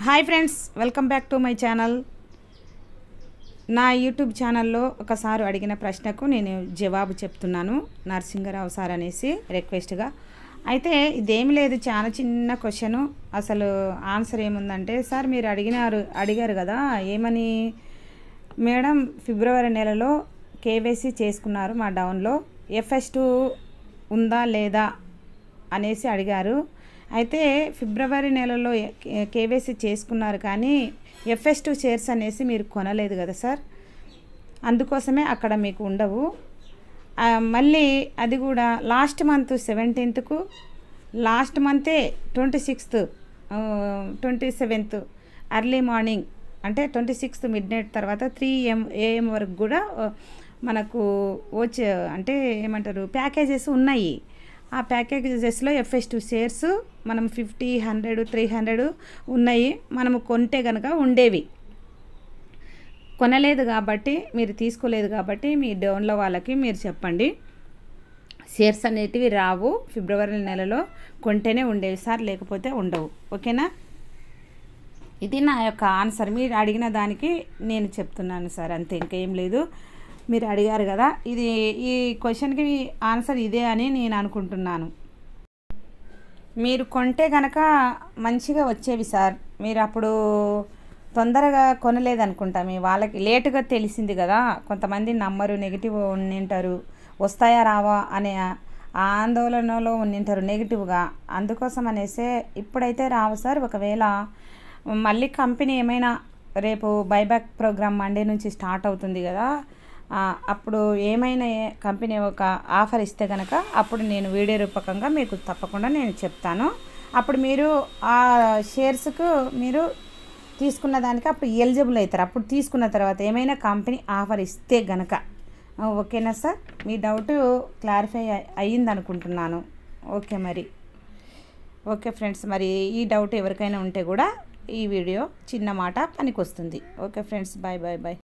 hi friends welcome back to my channel నా YouTube ఛానల్లో ఒకసారి అడిగిన ప్రశ్నకు నేను జవాబు చెప్తున్నాను నరసింగరావు సార్ అనేసి రిక్వెస్ట్గా అయితే ఇదేమి లేదు చాలా చిన్న క్వశ్చను అసలు ఆన్సర్ ఏముందంటే సార్ మీరు అడిగినారు అడిగారు కదా ఏమని మేడం ఫిబ్రవరి నెలలో కేవైసీ చేసుకున్నారు మా డౌన్లో ఎఫ్ఎస్ టూ ఉందా లేదా అనేసి అడిగారు అయితే ఫిబ్రవరి నెలలో కేవైసీ చేసుకున్నారు కానీ ఎఫ్ఎస్ టూ షేర్స్ అనేసి మీరు కొనలేదు కదా సార్ అందుకోసమే అక్కడ మీకు ఉండవు ఆ, మళ్ళీ అది కూడా లాస్ట్ మంత్ సెవెంటీన్త్కు లాస్ట్ మంతే twenty sixth twenty seventh early morning అంటే ట్వంటీ సిక్స్త్ మిడ్ నైట్ తర్వాత త్రీ ఎం ఏఎం వరకు కూడా ఆ, మనకు వచ్చే అంటే ఏమంటారు ప్యాకేజెస్ ఉన్నాయి ఆ ప్యాకేజెస్లో ఎఫ్ఎస్ టూ షేర్స్ మనం ఫిఫ్టీ హండ్రెడ్ త్రీ హండ్రెడ్ ఉన్నాయి మనము కొంటే కనుక ఉండేవి కొనలేదు కాబట్టి మీరు తీసుకోలేదు కాబట్టి మీ డౌన్లో వాళ్ళకి మీరు చెప్పండి షేర్స్ అనేటివి రావు ఫిబ్రవరి నెలలో కొంటేనే ఉండేవి సార్ లేకపోతే ఉండవు ఓకేనా ఇది నా యొక్క ఆన్సర్ మీరు అడిగిన దానికి నేను చెప్తున్నాను సార్ అంతే ఇంకేం లేదు మీరు అడిగారు కదా ఇది ఈ క్వశ్చన్కి ఆన్సర్ ఇదే అని నేను అనుకుంటున్నాను మీరు కొంటే కనుక మంచిగా వచ్చేవి సార్ మీరు అప్పుడు తొందరగా కొనలేదనుకుంటా మీ వాళ్ళకి లేటుగా తెలిసింది కదా కొంతమంది నమ్మరు నెగిటివ్ ఉండింటారు వస్తాయా రావా అనే ఆందోళనలో ఉండింటారు నెగిటివ్గా అందుకోసం అనేసే ఇప్పుడైతే రావు సార్ ఒకవేళ మళ్ళీ కంపెనీ ఏమైనా రేపు బైబ్యాక్ ప్రోగ్రామ్ మండే నుంచి స్టార్ట్ అవుతుంది కదా ఆ, అప్పుడు ఏమైనా ఏ- కంపెనీ ఒక ఆఫర్ ఇస్తే కనుక అప్పుడు నేను వీడియో రూపకంగా మీకు తప్పకుండా నేను చెప్తాను అప్పుడు మీరు ఆ షేర్స్కు మీరు తీసుకున్న దానికి అప్పుడు ఎలిజిబుల్ అవుతారు అప్పుడు తీసుకున్న తర్వాత ఏమైనా కంపెనీ ఆఫర్ ఇస్తే గనక ఆ, ఓకేనా సార్ మీ డౌట్ క్లారిఫై అయ్యింది అనుకుంటున్నాను ఓకే మరి ఓకే ఫ్రెండ్స్ మరి ఈ డౌట్ ఎవరికైనా ఉంటే కూడా ఈ వీడియో చిన్న మాట పనికొస్తుంది okay friends bye bye bye